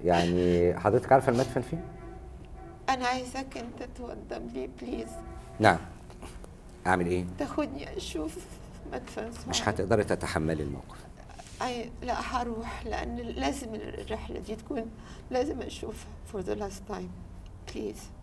يعني حضرتك عارفه المدفن فين انا عايزاك انت توضب لي بليز نعم اعمل ايه تاخدني اشوف مدفن سعاد مش هتقدري تتحملي الموقف أي لا هروح لان لازم الرحله دي تكون لازم اشوفها for the last time please